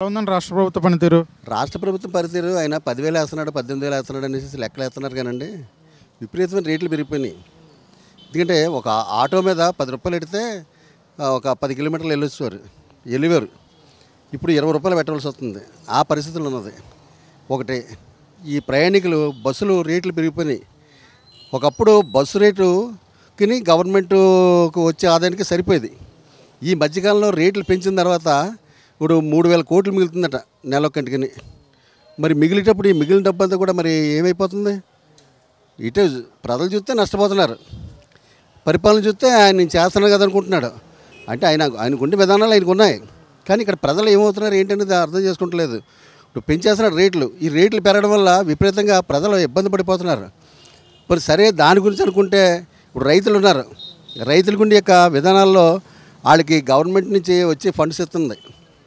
ఉందండి రాష్ట్ర ప్రభుత్వ పనితీరు రాష్ట్ర ప్రభుత్వం పరిస్థితి ఆయన పదివేలు వేస్తున్నాడు పద్దెనిమిది వేలు వేస్తున్నాడు అనేసి లెక్కలు వేస్తున్నారు కానండి విపరీతమైన రేట్లు పెరిగిపోయినాయి ఎందుకంటే ఒక ఆటో మీద పది రూపాయలు పెడితే ఆ, ఒక పది కిలోమీటర్లు వెళ్ళొచ్చేవారు వెళ్ళేవారు ఇప్పుడు ఇరవై రూపాయలు పెట్టవలసి వస్తుంది ఆ పరిస్థితులు ఉన్నది ఒకటి ఈ ప్రయాణికులు బస్సులు రేట్లు పెరిగిపోయినాయి ఒకప్పుడు బస్సు రేటుకి గవర్నమెంట్కు వచ్చే ఆదాయానికి సరిపోయేది ఈ మధ్యకాలంలో రేట్లు పెంచిన తర్వాత ఇప్పుడు మూడు వేల కోట్లు మిగులుతుందట నెలొక్కంటికి మరి మిగిలేటప్పుడు ఈ మిగిలిన డబ్బు అంతా కూడా మరి ఏమైపోతుంది ఇటే ప్రజలు చూస్తే నష్టపోతున్నారు పరిపాలన చూస్తే ఆయన నేను చేస్తున్నాను కదా అనుకుంటున్నాడు అంటే ఆయన ఆయనకు ఉండే విధానాలు ఆయనకు ఉన్నాయి కానీ ఇక్కడ ప్రజలు ఏమవుతున్నారు ఏంటనేది అర్థం చేసుకుంటలేదు ఇప్పుడు పెంచేస్తున్నారు రేట్లు ఈ రేట్లు పెరగడం వల్ల విపరీతంగా ప్రజలు ఇబ్బంది పడిపోతున్నారు మరి సరే దాని గురించి అనుకుంటే ఇప్పుడు రైతులు ఉన్నారు రైతుల గుండి యొక్క విధానాల్లో వాళ్ళకి గవర్నమెంట్ నుంచి వచ్చే ఫండ్స్ ఇస్తుంది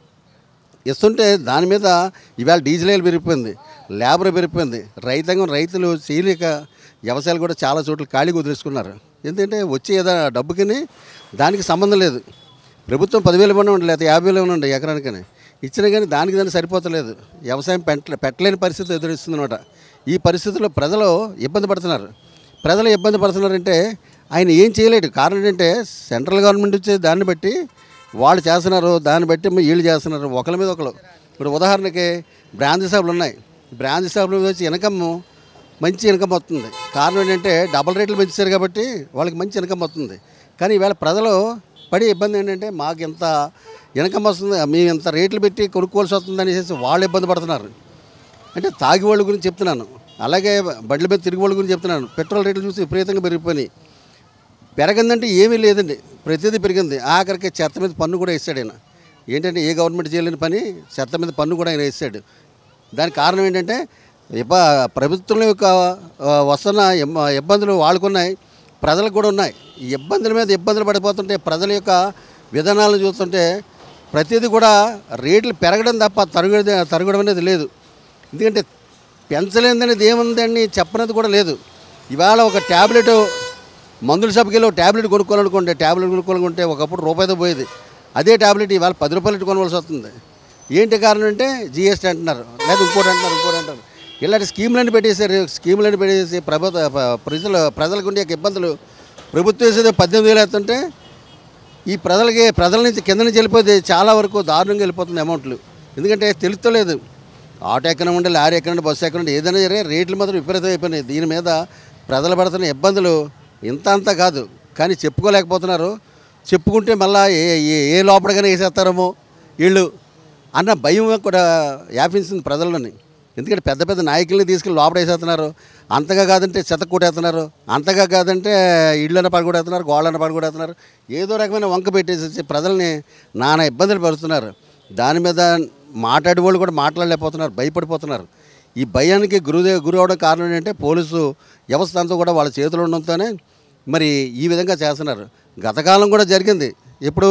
ఇస్తుంటే దాని మీద ఇవాళ డీజిల్ ఆయిల్ పెరిగిపోయింది లేబర్ పెరిగిపోయింది రైతాంగం రైతులు చేయలేక వ్యవసాయాలు కూడా చాలా చోట్ల ఖాళీ కుదిరేసుకున్నారు ఎందుకంటే వచ్చే ఏదో డబ్బుకి దానికి సంబంధం లేదు ప్రభుత్వం పదివేలు ఇవ్వడం ఉండి లేదా యాభై వేలు ఇవ్వనండి ఎకరానికని ఇచ్చినా కానీ దానికి దాన్ని సరిపోతలేదు వ్యవసాయం పెట్ట పెట్టలేని పరిస్థితి ఎదురిస్తుంది అనమాట ఈ పరిస్థితుల్లో ప్రజలు ఇబ్బంది పడుతున్నారు ప్రజలు ఇబ్బంది పడుతున్నారంటే ఆయన ఏం చేయలేడు కారణం ఏంటంటే సెంట్రల్ గవర్నమెంట్ వచ్చే దాన్ని బట్టి వాళ్ళు చేస్తున్నారు దాన్ని బట్టి వీళ్ళు చేస్తున్నారు ఒకరి మీద ఒకరు ఇప్పుడు ఉదాహరణకి బ్రాంచ్ షాపులు ఉన్నాయి బ్రాంచ్ షాపుల మీద వచ్చి ఇన్కమ్ మంచి ఇన్కమ్ వస్తుంది కారణం ఏంటంటే డబల్ రేట్లు పెంచారు కాబట్టి వాళ్ళకి మంచి ఇన్కమ్ వస్తుంది కానీ ఈవేళ ప్రజలు పడే ఇబ్బంది ఏంటంటే మాకు ఎంత ఇన్కమ్ వస్తుంది మేము ఇంత రేట్లు పెట్టి కొనుక్కోవాల్సి వస్తుంది అనేసి వాళ్ళు ఇబ్బంది పడుతున్నారు అంటే తాగి వాళ్ళ గురించి చెప్తున్నాను అలాగే బండ్ల మీద తిరిగి వాళ్ళ గురించి చెప్తున్నాను పెట్రోల్ రేట్లు చూసి విపరీతంగా పెరిగిపోయినాయి పెరగందంటే ఏమీ లేదండి ప్రతిదీ పెరిగింది ఆఖరికి చెత్త మీద పన్ను కూడా వేసాడు ఆయన ఏంటంటే ఏ గవర్నమెంట్ చేయలేని పని చెత్త మీద పన్ను కూడా ఆయన వేసాడు దానికి కారణం ఏంటంటే ఇప్ప ప్రభుత్వం యొక్క ఆ, వస్తున్న ఇబ్బ- ఇబ్బందులు వాళ్ళకున్నాయి ప్రజలకు కూడా ఉన్నాయి ఈ ఇబ్బందుల మీద ఇబ్బందులు పడిపోతుంటే ప్రజల యొక్క విధానాలను చూస్తుంటే ప్రతిదీ కూడా రేట్లు పెరగడం తప్ప తరగడం తరగడం అనేది లేదు ఎందుకంటే పెంచలేదనేది ఏముందని చెప్పనది కూడా లేదు ఇవాళ ఒక ట్యాబ్లెట్ మందుల షాప్కి వెళ్ళి ఒక ట్యాబ్లెట్ కొనుక్కోవాలనుకోండి ట్యాబ్లెట్ కొనుక్కోవాలనుకుంటే ఒకప్పుడు రూపాయితో పోయేది అదే ట్యాబ్లెట్ ఇవాళ పది రూపాయలు కొనవలసి వస్తుంది ఏంటి కారణం అంటే జిఎస్టీ అంటున్నారు లేదా ఇంకోటి అంటున్నారు ఇంకోటి అంటారు ఇలాంటి స్కీములన్నీ పెట్టేశారు స్కీములన్నీ పెట్టేసి ప్రభుత్వ ప- ప్రజలు ప్రజలకు ఉండే యొక్క ఇబ్బందులు ప్రభుత్వం వేసేది పద్దెనిమిది వేలు అవుతుంటే ఈ ప్రజలకి ప్రజల నుంచి కింద నుంచి వెళ్ళిపోతే చాలా వరకు దారుణంగా వెళ్ళిపోతుంది అమౌంట్లు ఎందుకంటే తెలుస్తలేదు ఆటో ఎక్కడ ఉండే లారీ ఎక్కడ ఉండే బస్సు ఎక్కడ ఉండే ఏదైనా సరే రేట్లు మాత్రం విపరీతం అయిపోయినాయి దీని మీద ప్రజలు పడుతున్న ఇబ్బందులు ఇంత అంత కాదు కానీ చెప్పుకోలేకపోతున్నారు చెప్పుకుంటే మళ్ళా ఏ ఏ- ఏ లోపలగానే వేసేస్తారేమో వీళ్ళు అన్న భయం కూడా వ్యాపించింది ప్రజల్లోని ఎందుకంటే పెద్ద పెద్ద నాయకుల్ని తీసుకెళ్ళి లోపల వేసేస్తున్నారు అంతగా కాదంటే చెత్త కొట్టేస్తున్నారు అంతగా కాదంటే ఇళ్ళన్న పడగొడేస్తున్నారు గోళ్ళన్న పడగొడేస్తున్నారు ఏదో రకమైన వంక పెట్టేసి ప్రజల్ని నానా ఇబ్బందులు పడుతున్నారు దాని మీద మాట్లాడే వాళ్ళు కూడా మాట్లాడలేకపోతున్నారు భయపడిపోతున్నారు ఈ భయానికి గురు గురి అవడం కారణం ఏంటంటే పోలీసు వ్యవస్థ అంతా కూడా వాళ్ళ చేతిలో ఉండడంతోనే మరి ఈ విధంగా చేస్తున్నారు గతకాలం కూడా జరిగింది ఇప్పుడు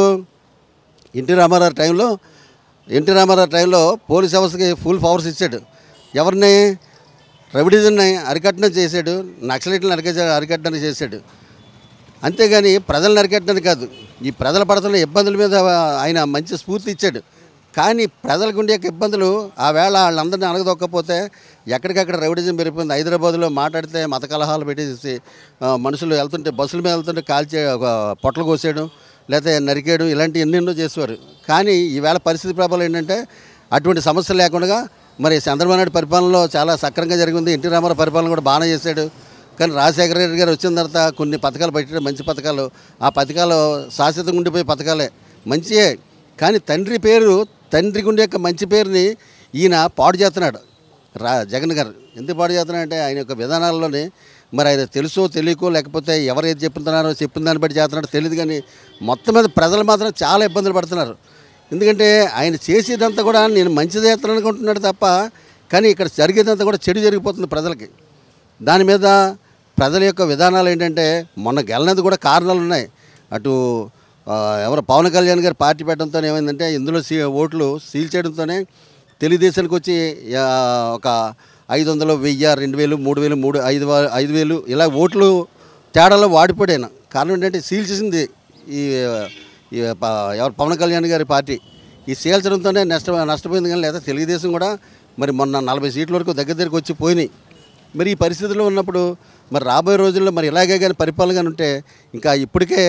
ఎన్టీ రామారావు టైంలో ఎన్టీ రామారావు టైంలో పోలీస్ వ్యవస్థకి ఫుల్ పవర్స్ ఇచ్చాడు ఎవరిని రవిడిజన్ని అరికట్టడం చేశాడు నక్సలైట్లను అరిక అరికట్టడం చేశాడు అంతేగాని ప్రజలను అరికట్టడానికి కాదు ఈ ప్రజలు పడుతున్న ఇబ్బందుల మీద ఆయన మంచి స్ఫూర్తి ఇచ్చాడు కానీ ప్రజలకు ఉండే యొక్క ఇబ్బందులు ఆ వేళ వాళ్ళందరినీ అడగదొక్కపోతే ఎక్కడికక్కడ రౌడిజం పెరిగిపోయింది హైదరాబాద్లో మాట్లాడితే మత కలహాలు పెట్టేసి ఆ, మనుషులు వెళ్తుంటే బస్సుల మీద వెళ్తుంటే కాల్చే ఒక పొట్టలు కోసేయడం లేకపోతే నరికేయడం ఇలాంటి ఎన్నెన్నో చేసేవారు కానీ ఈవేళ పరిస్థితి ప్రభావం ఏంటంటే అటువంటి సమస్య లేకుండా మరి చంద్రబాబు నాయుడు పరిపాలనలో చాలా సక్రంగా జరిగింది ఎన్టీ రామారావు పరిపాలన కూడా బాగానే చేశాడు కానీ రాజశేఖర రెడ్డి గారు వచ్చిన తర్వాత కొన్ని పథకాలు పెట్టడం మంచి పథకాలు ఆ పథకాలు శాశ్వతంగా ఉండిపోయే పథకాలే మంచియే కానీ తండ్రి పేరు తండ్రికి ఉండే యొక్క మంచి పేరుని ఈయన పాడు చేస్తున్నాడు రా జగన్ గారు ఎందుకు పాడు చేస్తున్నాడంటే ఆయన యొక్క విధానాల్లోనే మరి ఆయన తెలుసో తెలియకో లేకపోతే ఎవరు ఏది చెప్తున్నారో చెప్పిన దాన్ని బట్టి చేస్తున్నాడో తెలియదు కానీ మొత్తం మీద ప్రజలు మాత్రం చాలా ఇబ్బందులు పడుతున్నారు ఎందుకంటే ఆయన చేసేదంతా కూడా నేను మంచి చేస్తాను అనుకుంటున్నాడు తప్ప కానీ ఇక్కడ జరిగేదంతా కూడా చెడు జరిగిపోతుంది ప్రజలకి దాని మీద ప్రజల యొక్క విధానాలు ఏంటంటే మొన్న గెలనది కూడా కారణాలు ఉన్నాయి అటు ఆ, ఎవరు పవన్ కళ్యాణ్ గారు పార్టీ పెట్టడంతో ఏమైందంటే ఇందులో సీ ఓట్లు సీల్ చేయడంతోనే తెలుగుదేశానికి వచ్చి ఆ, ఒక ఐదు వందలు వెయ్యి రెండు వేలు మూడు వేలు మూడు ఐదు వా- ఐదు వేలు ఇలా ఓట్లు తేడాలో వాడిపోయాను కారణం ఏంటంటే సీల్ చేసింది ఈ ఈ ప- ఎవరు పవన్ కళ్యాణ్ గారి పార్టీ ఈ చీల్చడంతోనే నష్ట నష్టపోయింది కానీ లేదా తెలుగుదేశం కూడా మరి మొన్న నలభై సీట్ల వరకు దగ్గర దగ్గరికి వచ్చి పోయినాయి మరి ఈ పరిస్థితిలో ఉన్నప్పుడు మరి రాబోయే రోజుల్లో మరి ఇలాగే కానీ పరిపాలన కానీ ఉంటే ఇంకా ఇప్పటికే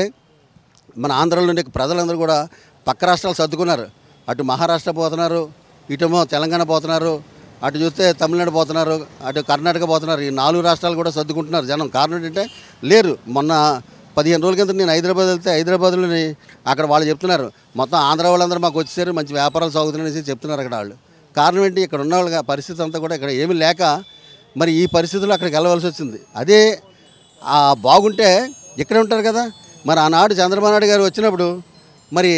మన ఆంధ్రాలో ఉండే ప్రజలందరూ కూడా పక్క రాష్ట్రాలు సర్దుకున్నారు అటు మహారాష్ట్ర పోతున్నారు ఇటేమో తెలంగాణ పోతున్నారు అటు చూస్తే తమిళనాడు పోతున్నారు అటు కర్ణాటక పోతున్నారు ఈ నాలుగు రాష్ట్రాలు కూడా సర్దుకుంటున్నారు జనం కారణం ఏంటంటే లేరు మొన్న పదిహేను రోజుల కింద నేను హైదరాబాద్ వెళ్తే హైదరాబాద్లోని అక్కడ వాళ్ళు చెప్తున్నారు మొత్తం ఆంధ్ర వాళ్ళందరూ మాకు వచ్చేసారు మంచి వ్యాపారాలు సాగుతున్నాయని చెప్తున్నారు అక్కడ వాళ్ళు కారణం ఏంటి ఇక్కడ ఉన్న వాళ్ళ పరిస్థితి అంతా కూడా ఇక్కడ ఏమీ లేక మరి ఈ పరిస్థితుల్లో అక్కడికి వెళ్ళవలసి వచ్చింది అదే ఆ బాగుంటే ఇక్కడే ఉంటారు కదా మరి ఆనాడు చంద్రబాబు నాయుడు గారు వచ్చినప్పుడు మరి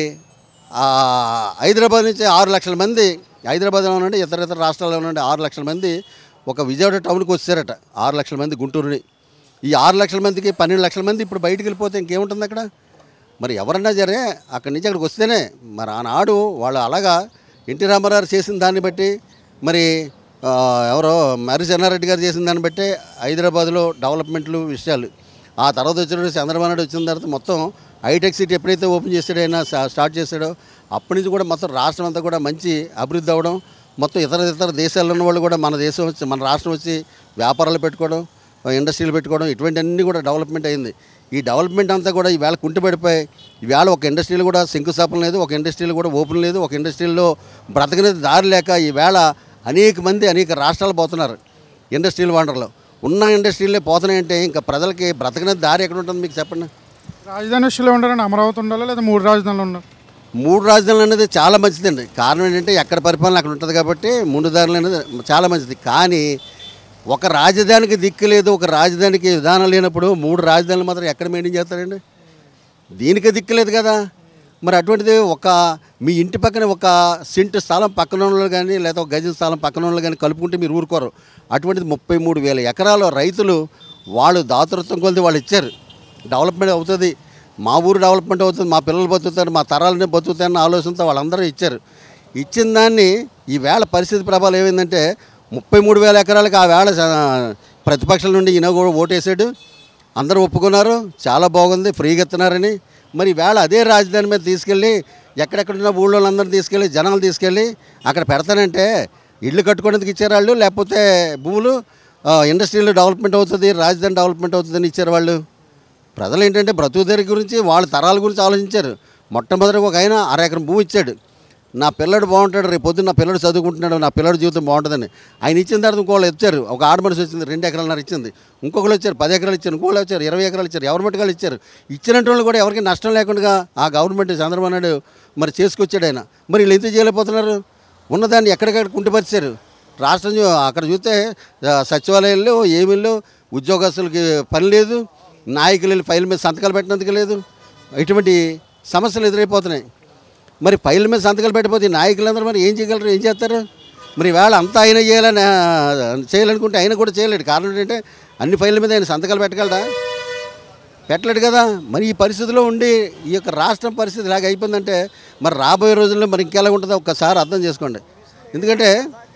ఆ హైదరాబాద్ నుంచి ఆరు లక్షల మంది హైదరాబాద్లో ఉండండి ఇతర ఇతర రాష్ట్రాల్లో ఉండండి ఆరు లక్షల మంది ఒక విజయవాడ టౌన్కి వచ్చారట ఆరు లక్షల మంది గుంటూరుని ఈ ఆరు లక్షల మందికి పన్నెండు లక్షల మంది ఇప్పుడు బయటికి వెళ్ళిపోతే ఇంకేముంటుంది అక్కడ మరి ఎవరన్నా సరే అక్కడి నుంచి అక్కడికి వస్తేనే మరి ఆనాడు వాళ్ళు అలాగా ఎన్టీ రామారావు చేసిన దాన్ని బట్టి మరి ఆ, ఎవరో మర్రి చెన్నారెడ్డి గారు చేసిన దాన్ని బట్టి హైదరాబాద్లో డెవలప్మెంట్లు విషయాలు ఆ తర్వాత వచ్చిన చంద్రబాబు నాయుడు వచ్చిన తర్వాత మొత్తం హైటెక్ సిటీ ఎప్పుడైతే ఓపెన్ చేసాడో ఆయన స్టా- స్టార్ట్ చేశాడో అప్పటి నుంచి కూడా మొత్తం రాష్ట్రం అంతా కూడా మంచి అభివృద్ధి అవ్వడం మొత్తం ఇతర ఇతర దేశాల్లో ఉన్న వాళ్ళు కూడా మన దేశం వచ్చి మన రాష్ట్రం వచ్చి వ్యాపారాలు పెట్టుకోవడం ఇండస్ట్రీలు పెట్టుకోవడం ఇటువంటి అన్నీ కూడా డెవలప్మెంట్ అయింది ఈ డెవలప్మెంట్ అంతా కూడా ఈవేళ కుంటుపడిపోయి ఈవేళ ఒక ఇండస్ట్రీలు కూడా శంకుస్థాపన లేదు ఒక ఇండస్ట్రీలు కూడా ఓపెన్ లేదు ఒక ఇండస్ట్రీల్లో బ్రతకనేది దారి లేక ఈవేళ అనేక మంది అనేక రాష్ట్రాలు పోతున్నారు ఇండస్ట్రియల్ వాండర్లో ఉన్న ఇండస్ట్రీలే పోతున్నాయంటే ఇంకా ప్రజలకి బ్రతకనేది దారి ఎక్కడ ఉంటుంది మీకు చెప్పండి రాజధాని విషయంలో ఉండాలండి అమరావతి ఉండాలా లేదా మూడు రాజధానులు ఉండాలి మూడు రాజధానులు అనేది చాలా మంచిదండి కారణం ఏంటంటే ఎక్కడ పరిపాలన అక్కడ ఉంటుంది కాబట్టి మూడు దారులు అనేది చాలా మంచిది కానీ ఒక రాజధానికి దిక్కు లేదు ఒక రాజధానికి విధానం లేనప్పుడు మూడు రాజధానులు మాత్రం ఎక్కడ మెయింటైన్ చేస్తారండి దీనికి దిక్కు లేదు కదా మరి అటువంటిది ఒక మీ ఇంటి పక్కన ఒక సెంటు స్థలం పక్కన వాళ్ళు కానీ లేదా ఒక గజం స్థలం పక్కన వాళ్ళు కానీ కలుపుకుంటే మీరు ఊరుకోరు అటువంటిది ముప్పై మూడు వేల ఎకరాలు రైతులు వాళ్ళు దాతృత్వం కొలిది వాళ్ళు ఇచ్చారు డెవలప్మెంట్ అవుతుంది మా ఊరు డెవలప్మెంట్ అవుతుంది మా పిల్లలు బతుకుతారు మా తరాలనే బతుకుతారన్న ఆలోచనతో వాళ్ళందరూ ఇచ్చారు ఇచ్చిన దాన్ని ఈ వేళ పరిస్థితి ప్రభావం ఏమైందంటే ముప్పై మూడు వేల ఎకరాలకు ఆ వేళ స- ప్రతిపక్షాల నుండి ఈయన కూడా ఓటేసాడు అందరూ ఒప్పుకున్నారు చాలా బాగుంది ఫ్రీగా ఇస్తున్నారని మరి వేళ అదే రాజధాని మీద తీసుకెళ్ళి ఎక్కడెక్కడ ఉన్న ఊళ్ళో వాళ్ళందరినీ తీసుకెళ్ళి జనాలు తీసుకెళ్ళి అక్కడ పెడతానంటే ఇల్లు కట్టుకోవడానికి ఇచ్చారు వాళ్ళు లేకపోతే భూములు ఆ, ఇండస్ట్రీలో డెవలప్మెంట్ అవుతుంది రాజధాని డెవలప్మెంట్ అవుతుందని ఇచ్చారు వాళ్ళు ప్రజలు ఏంటంటే బ్రతుకుదేరి గురించి వాళ్ళ తరాల గురించి ఆలోచించారు మొట్టమొదటి ఒక ఆయన అర ఎకరం భూమి ఇచ్చాడు నా పిల్లడు బాగుంటాడు రేపు పొద్దున్న నా పిల్లడు చదువుకుంటున్నాడు నా పిల్లడి జీవితం బాగుంటుందని ఆయన ఇచ్చిన తర్వాత ఇంకోళ్ళు ఇచ్చారు ఒక ఆడ మనిషి వచ్చింది రెండు ఎకరాలన్నర ఇచ్చింది ఇంకొకరు వచ్చారు పది ఎకరాలు ఇచ్చారు ఇంకోళ్ళు వచ్చారు ఇరవై ఎకరాలు ఇచ్చారు గవర్నమెంట్ వాళ్ళు ఇచ్చారు ఇచ్చిన వాళ్ళు కూడా ఎవరికి నష్టం లేకుండా ఆ గవర్నమెంట్ చంద్రబాబు నాయుడు మరి చేసుకొచ్చాడు ఆయన మరి వీళ్ళు ఎందుకు చేయలేకపోతున్నారు ఉన్నదాన్ని ఎక్కడికక్కడ కుంటిపరిచారు రాష్ట్రం చూ- అక్కడ చూస్తే ఆ, సచివాలయాల్లో ఏమీళ్ళు ఉద్యోగస్తులకి పని లేదు నాయకులు వెళ్ళి ఫైల్ మీద సంతకాలు పెట్టినందుకు లేదు ఇటువంటి సమస్యలు ఎదురైపోతున్నాయి మరి ఫైల్ మీద సంతకాలు పెట్టిపోతే ఈ నాయకులందరూ మరి ఏం చేయగలరు ఏం చేస్తారు మరి వేళ అంతా ఆయన చేయాలని ఆ, చేయాలనుకుంటే ఆయన కూడా చేయలేడు కారణం ఏంటంటే అన్ని ఫైళ్ళ మీద ఆయన సంతకాలు పెట్టగలడా పెట్టలేడు కదా మరి ఈ పరిస్థితిలో ఉండి ఈ యొక్క రాష్ట్రం పరిస్థితి ఇలాగ అయిపోయిందంటే మరి రాబోయే రోజుల్లో మరి ఇంకెలా ఉంటుందో ఒక్కసారి అర్థం చేసుకోండి ఎందుకంటే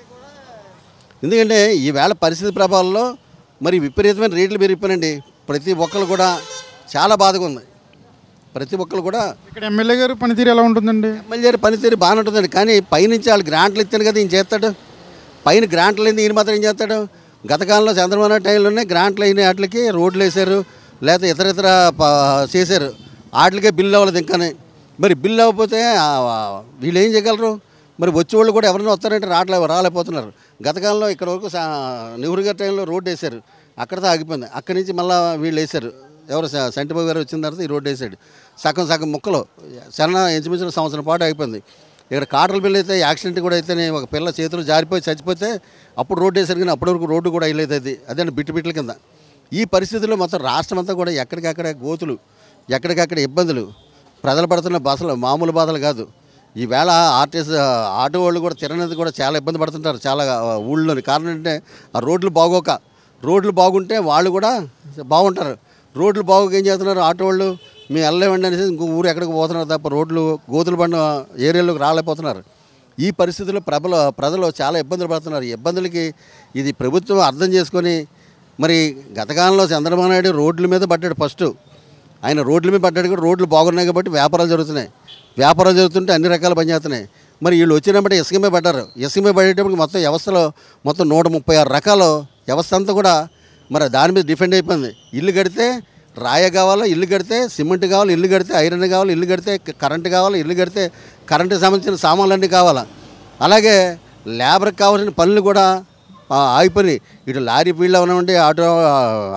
ఎందుకంటే ఈ వేళ పరిస్థితి ప్రభావంలో మరి విపరీతమైన రేట్లు పెరిగిపోయినండి ప్రతి ఒక్కరు కూడా చాలా బాధగా ఉంది ప్రతి ఒక్కరు కూడా ఇక్కడ ఎమ్మెల్యే గారు పనితీరు ఎలా ఉంటుందండి ఎమ్మెల్యే పనితీరు బాగానే ఉంటుందండి కానీ పైనుంచి వాళ్ళు గ్రాంట్లు ఇస్తాను కదా ఈయన చేస్తాడు పైన గ్రాంట్లు అయింది ఈయన మాత్రం ఏం చేస్తాడు గత కాలంలో చంద్రబాబు నాయుడు టైంలోనే గ్రాంట్లు అయిన వాటికి రోడ్లు వేశారు లేకపోతే ఇతర ఇతర ప- చేశారు వాటికే బిల్లు అవ్వలేదు ఇంకానే మరి బిల్లు అవ్వకపోతే ఆ, వీళ్ళు ఏం చేయగలరు మరి వచ్చే వాళ్ళు కూడా ఎవరైనా వస్తారంటే రావట్లే రాలేకపోతున్నారు గత కాలంలో ఇక్కడ వరకు సా- నెహ్రూ గారి టైంలో రోడ్డు వేశారు అక్కడితో ఆగిపోయింది అక్కడి నుంచి మళ్ళీ వీళ్ళు వేశారు ఎవరు స- సంటిబాబు గారు వచ్చిన తర్వాత ఈ రోడ్డు వేసాడు సగం సగం ముక్కలు సన్న ఇంచుమించిన సంవత్సరం పాటు అయిపోయింది ఇక్కడ కాటల బిల్లు అయితే యాక్సిడెంట్ కూడా అయితేనే ఒక పిల్ల చేతులు జారిపోయి చచ్చిపోతే అప్పుడు రోడ్డు వేసారు కానీ అప్పటి వరకు రోడ్డు కూడా అయ్యలేదు అది అదే బిట్టు బిట్ల కింద ఈ పరిస్థితుల్లో మొత్తం రాష్ట్రం అంతా కూడా ఎక్కడికక్కడ గోతులు ఎక్కడికక్కడ ఇబ్బందులు ప్రజలు పడుతున్న బస్సులు మామూలు బాధలు కాదు ఈవేళ ఆర్టీసీ ఆటో వాళ్ళు కూడా తిరగనేది కూడా చాలా ఇబ్బంది పడుతుంటారు చాలా ఆ, ఊళ్ళోని కారణం ఏంటంటే ఆ రోడ్లు బాగోక రోడ్లు బాగుంటే వాళ్ళు కూడా బాగుంటారు రోడ్లు బాగోక ఏం చేస్తున్నారు ఆటో వాళ్ళు మేము వెళ్ళలేమండి అనేసి ఇంకో ఊరు ఎక్కడికి పోతున్నారు తప్ప రోడ్లు గోతులు బండ ఏరియాలోకి రాలేకపోతున్నారు ఈ పరిస్థితుల్లో ప్రజలు ప్రజలు చాలా ఇబ్బందులు పడుతున్నారు ఈ ఇబ్బందులకి ఇది ప్రభుత్వం అర్థం చేసుకొని మరి గతకాలంలో చంద్రబాబు నాయుడు రోడ్ల మీద పడ్డాడు ఫస్ట్ ఆయన రోడ్ల మీద పడ్డాడు కూడా రోడ్లు బాగున్నాయి కాబట్టి వ్యాపారాలు జరుగుతున్నాయి వ్యాపారాలు జరుగుతుంటే అన్ని రకాల పని చేస్తున్నాయి మరి వీళ్ళు వచ్చినప్పుడు ఇసుక మీద పడ్డారు ఇసుక మీద పడేటప్పటికి మొత్తం వ్యవస్థలో మొత్తం నూట ముప్పై ఆరు రకాల వ్యవస్థ అంతా కూడా మరి దాని మీద డిపెండ్ అయిపోయింది ఇల్లు కడితే రాయ కావాలా ఇల్లు కడితే సిమెంట్ కావాలి ఇల్లు కడితే ఐరన్ కావాలి ఇల్లు కడితే కరెంటు కావాలి ఇల్లు కడితే కరెంటుకి సంబంధించిన సామాన్లన్నీ కావాలా అలాగే లేబర్కి కావాల్సిన పనులు కూడా ఆ, ఆగిపోయినాయి ఇటు లారీ ఫీల్డ్ అవనివ్వండి ఆటో ఆ,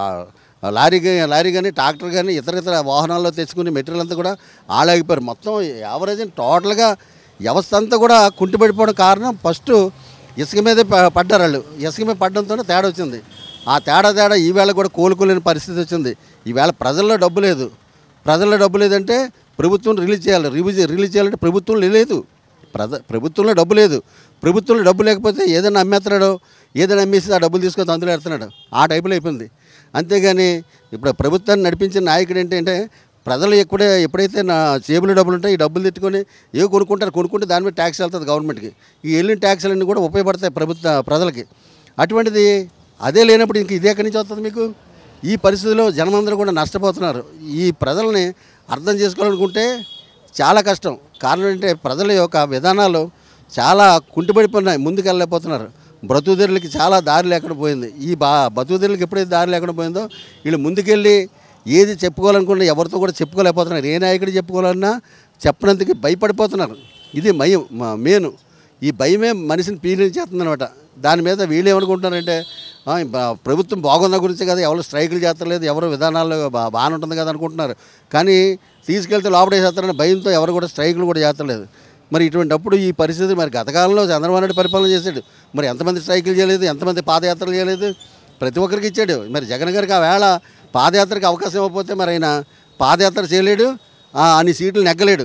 ఆ, లారీ గా- లారీ కానీ ట్రాక్టర్ కానీ ఇతర ఇతర వాహనాల్లో తెచ్చుకునే మెటీరియల్ అంతా కూడా ఆలాగిపోయారు మొత్తం యావరేజ్ టోటల్గా వ్యవస్థ అంతా కూడా కుంటిపడిపోవడం కారణం ఫస్ట్ ఇసుక మీదే ప- పడ్డారు వాళ్ళు ఇసుక మీద పడడంతోనే తేడా వచ్చింది ఆ తేడా తేడా ఈవేళ కూడా కోలుకోలేని పరిస్థితి వచ్చింది ఈవేళ ప్రజల్లో డబ్బు లేదు ప్రజల్లో డబ్బు లేదంటే ప్రభుత్వం రిలీజ్ చేయాలి రిలీజ్ రిలీజ్ చేయాలంటే ప్రభుత్వం లేదు ప్రజ ప్రభుత్వంలో డబ్బు లేదు ప్రభుత్వంలో డబ్బు లేకపోతే ఏదైనా అమ్మేస్తున్నాడో ఏదైనా అమ్మేసి ఆ డబ్బులు తీసుకొని అందులో పెడుతున్నాడు ఆ టైపులో అయిపోయింది అంతేగాని ఇప్పుడు ప్రభుత్వాన్ని నడిపించిన నాయకుడు ఏంటంటే ప్రజలు ఎప్పుడే ఎప్పుడైతే నా జేబులో డబ్బులు ఉంటాయి ఈ డబ్బులు తెచ్చుకొని ఏవో కొనుక్కుంటారు కొనుక్కుంటే దాని మీద ట్యాక్స్ వెళ్తుంది గవర్నమెంట్కి ఈ వెళ్ళిన ట్యాక్స్లన్నీ కూడా ఉపయోగపడతాయి ప్రభుత్వ ప్రజలకి అటువంటిది అదే లేనప్పుడు ఇంక ఇది ఎక్కడి నుంచి వస్తుంది మీకు ఈ పరిస్థితిలో జనమందరూ కూడా నష్టపోతున్నారు ఈ ప్రజల్ని అర్థం చేసుకోవాలనుకుంటే చాలా కష్టం కారణం ఏంటంటే ప్రజల యొక్క విధానాలు చాలా కుంటిపడిపోయినాయి ముందుకు వెళ్ళలేకపోతున్నారు బ్రతుకుదెరులకి చాలా దారి లేకుండా పోయింది ఈ బా బతుకుదెరులకి ఎప్పుడైతే దారి లేకుండా పోయిందో వీళ్ళు ముందుకెళ్ళి ఏది చెప్పుకోవాలనుకున్నా ఎవరితో కూడా చెప్పుకోలేకపోతున్నారు ఏ నాయకుడు చెప్పుకోవాలన్నా చెప్పనందుకు భయపడిపోతున్నారు ఇది మయం మేను ఈ భయమే మనిషిని పీడించేస్తుంది అనమాట దాని మీద వీళ్ళు ఏమనుకుంటున్నారంటే ఆ, బ- ప్రభుత్వం బాగున్న గురించి కదా ఎవరు స్ట్రైకులు చేస్తలేదు ఎవరు విధానాలు బా బాగానే ఉంటుంది కదా అనుకుంటున్నారు కానీ తీసుకెళ్తే లోపడేసేస్తారని భయంతో ఎవరు కూడా స్ట్రైకులు కూడా చేస్తలేదు మరి ఇటువంటిప్పుడు ఈ పరిస్థితి మరి గతకాలంలో చంద్రబాబు నాయుడు పరిపాలన చేశాడు మరి ఎంతమంది స్ట్రైకులు చేయలేదు ఎంతమంది పాదయాత్రలు చేయలేదు ప్రతి ఒక్కరికి ఇచ్చాడు మరి జగన్ గారికి ఆ వేళ పాదయాత్రకి అవకాశం ఇవ్వకపోతే మరి ఆయన పాదయాత్ర చేయలేడు ఆ, అన్ని సీట్లు నెగ్గలేడు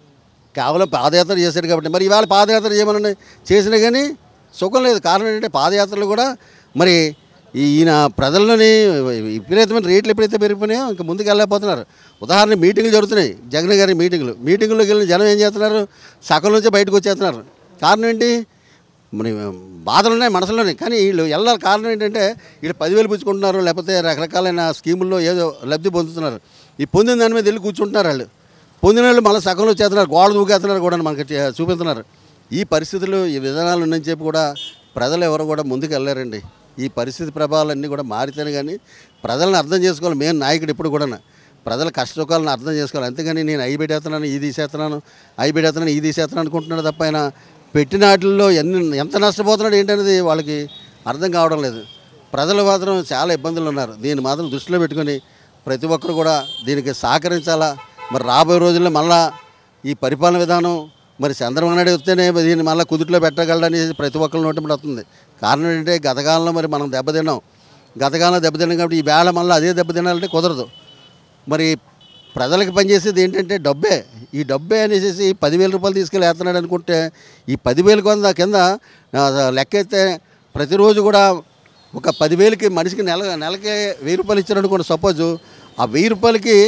కేవలం పాదయాత్ర చేశాడు కాబట్టి మరి ఇవాళ పాదయాత్ర చేయమని చేసినా కానీ సుఖం లేదు కారణం ఏంటంటే పాదయాత్రలు కూడా మరి ఈ- ఈయన ప్రజల్లోని విపరీతమైన రేట్లు ఎప్పుడైతే పెరిగిపోయినాయో ఇంకా ముందుకు వెళ్ళలేకపోతున్నారు ఉదాహరణ మీటింగ్లు జరుగుతున్నాయి జగన్ గారి మీటింగ్లు మీటింగ్లోకి వెళ్ళిన జనం ఏం చేస్తున్నారు సకల నుంచి బయటకు వచ్చేస్తున్నారు కారణం ఏంటి మరి బాధలు ఉన్నాయి మనసులోనే కానీ వీళ్ళు వెళ్ళాలి కారణం ఏంటంటే వీళ్ళు పదివేలు పుచ్చుకుంటున్నారు లేకపోతే రకరకాలైన స్కీముల్లో ఏదో లబ్ధి పొందుతున్నారు ఈ పొందిన దాని మీద వెళ్ళి కూర్చుంటున్నారు వాళ్ళు పొందిన వాళ్ళు మళ్ళీ సగంలో చేస్తున్నారు గోడ దూకేస్తున్నారు కూడా మనకి చే- చూపిస్తున్నారు ఈ పరిస్థితులు ఈ విధానాలు ఉన్నాయని చెప్పి కూడా ప్రజలు ఎవరు కూడా ముందుకు వెళ్ళారండి ఈ పరిస్థితి ప్రభావాలన్నీ కూడా మారితేనే కానీ ప్రజలను అర్థం చేసుకోవాలి మేము నాయకుడు ఇప్పుడు కూడా ప్రజల కష్టసుఖాలను అర్థం చేసుకోవాలి అంతేగాని నేను అవి పెట్టేస్తున్నాను ఇది తీసేస్తున్నాను అవి పెట్టేస్తున్నాను ఇది తీసేస్తున్నాను అనుకుంటున్నాడు తప్ప ఆయన పెట్టిన వాటిల్లో ఎన్ని ఎంత నష్టపోతున్నాడు ఏంటనేది వాళ్ళకి అర్థం కావడం లేదు ప్రజలు మాత్రం చాలా ఇబ్బందులు ఉన్నారు దీన్ని మాత్రం దృష్టిలో పెట్టుకొని ప్రతి ఒక్కరు కూడా దీనికి సహకరించాలా మరి రాబోయే రోజుల్లో మళ్ళా ఈ పరిపాలన విధానం మరి చంద్రబాబు నాయుడు వస్తేనే దీన్ని మళ్ళీ కుదుట్లో పెట్టగలడని ప్రతి ఒక్కరి నోటి మీద వస్తుంది కారణం ఏంటంటే గతకాలంలో మరి మనం దెబ్బతిన్నాం గతకాలంలో దెబ్బతిన్నాం కాబట్టి ఈ వేళ మళ్ళీ అదే దెబ్బతినాలంటే కుదరదు మరి ప్రజలకు పనిచేసేది ఏంటంటే డబ్బే ఈ డబ్బే అనేసి పదివేల రూపాయలు తీసుకెళ్ళి వేస్తున్నాడు అనుకుంటే ఈ పదివేల కొంద కింద ఆ, లెక్క అయితే ప్రతిరోజు కూడా ఒక పదివేలకి మనిషికి నెల నెలకి వెయ్యి రూపాయలు ఇచ్చారు అనుకోండి సపోజ్ ఆ వెయ్యి రూపాయలకి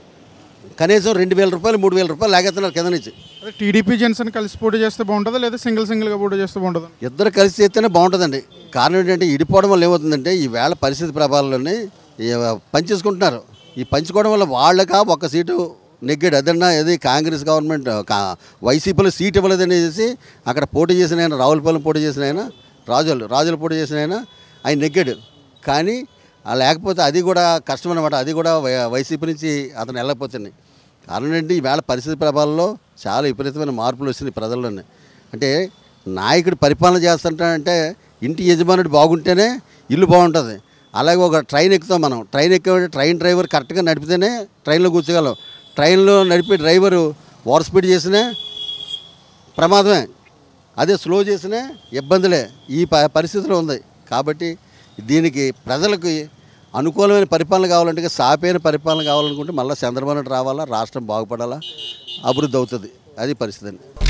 కనీసం రెండు వేల రూపాయలు మూడు వేల రూపాయలు లాగేస్తున్నారు కింద నుంచి అదే టీడీపీ జనసేన కలిసి పోటీ చేస్తే బాగుంటుందా లేదా సింగిల్ సింగిల్గా పోటీ చేస్తే బాగుంటుందా ఇద్దరు కలిసి చేస్తేనే బాగుంటుందండి కారణం ఏంటంటే ఇడిపోవడం వల్ల ఏమవుతుందంటే ఈ వేళ పరిస్థితి ప్రభావాలని పంచేసుకుంటున్నారు ఈ పంచుకోవడం వల్ల వాళ్ళకా ఒక సీటు నెగ్గాడు అదన్నా ఏది కాంగ్రెస్ గవర్నమెంట్ కా- వైసీపీలో సీట్ ఇవ్వలేదనేసి అక్కడ పోటీ చేసిన ఆయన రావులపాలెం పోటీ చేసిన ఆయన రాజులు రాజులు పోటీ చేసిన ఆయన ఆయన నెగ్గాడు కానీ ఆ లేకపోతే అది కూడా కష్టం అనమాట అది కూడా వై- వైసీపీ నుంచి అతను వెళ్ళకపోతుంది కారణం ఏంటి ఈవేళ పరిస్థితి ప్రభావంలో చాలా విపరీతమైన మార్పులు వచ్చినాయి ప్రజల్లోనే అంటే నాయకుడు పరిపాలన చేస్తుంటాడంటే ఇంటి యజమానుడు బాగుంటేనే ఇల్లు బాగుంటుంది అలాగే ఒక ట్రైన్ ఎక్కుతాం మనం ట్రైన్ ఎక్కే ట్రైన్ డ్రైవర్ కరెక్ట్గా నడిపితేనే ట్రైన్లో కూర్చోగలం ట్రైన్లో నడిపే డ్రైవరు ఓవర్ స్పీడ్ చేసినా ప్రమాదమే అదే స్లో చేసినా ఇబ్బందులే ఈ ప పరిస్థితిలో ఉంది కాబట్టి దీనికి ప్రజలకు అనుకూలమైన పరిపాలన కావాలంటే సాపైన పరిపాలన కావాలనుకుంటే మళ్ళీ చంద్రబాబు నాయుడు రావాలా రాష్ట్రం బాగుపడాలా అభివృద్ధి అవుతుంది అది పరిస్థితి అండి